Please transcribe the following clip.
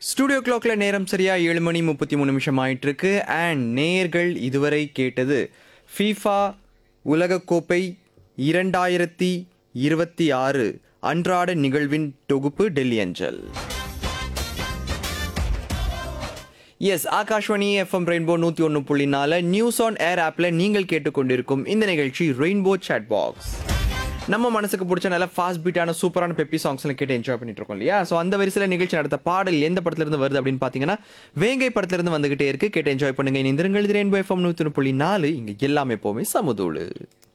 studio கிளாக்ல நேரம் சரியா ஏழு மணி முப்பத்தி மூணு நிமிஷம் ஆயிட்டு இருக்கு அண்ட் நேர்கள் இதுவரை கேட்டது ஃபீஃபா உலகக்கோப்பை இரண்டாயிரத்தி இருபத்தி ஆறு அன்றாட நிகழ்வின் தொகுப்பு டெல்லி அஞ்சல் எஸ் ஆகாஷ்வாணி எஃப்எம் ரெயின்போ நூற்றி ஒன்று புள்ளி நாலு நியூஸ் ஆன் ஏர் ஆப்பில் நீங்கள் கேட்டுக்கொண்டிருக்கும் இந்த நிகழ்ச்சி ரெயின்போ சேட் பாக்ஸ் நம்ம மனசுக்கு பிடிச்ச நல்ல ஃபாஸ்ட் பீட்டான சூப்பரான பெப்பி சாங்ஸ்லாம் கேட்டு என்ஜாய் பண்ணிட்டு இருக்கோம் இல்லையா ஸோ அந்த வரிசையில் நிகழ்ச்சி நடத்த பாடல் எந்த படத்துல இருந்து வருது அப்படின்னு பார்த்தீங்கன்னா வேங்கை படத்துல இருந்து வந்துகிட்டே இருக்கு கேட்டு என்ஜாய் பண்ணுங்க இணைந்திருங்கள் இது ரெயின்போ எஃப்எம் நூற்றி ஒன்று புள்ளி நாலு இங்கே எல்லாமே எப்போவுமே சமுதூளு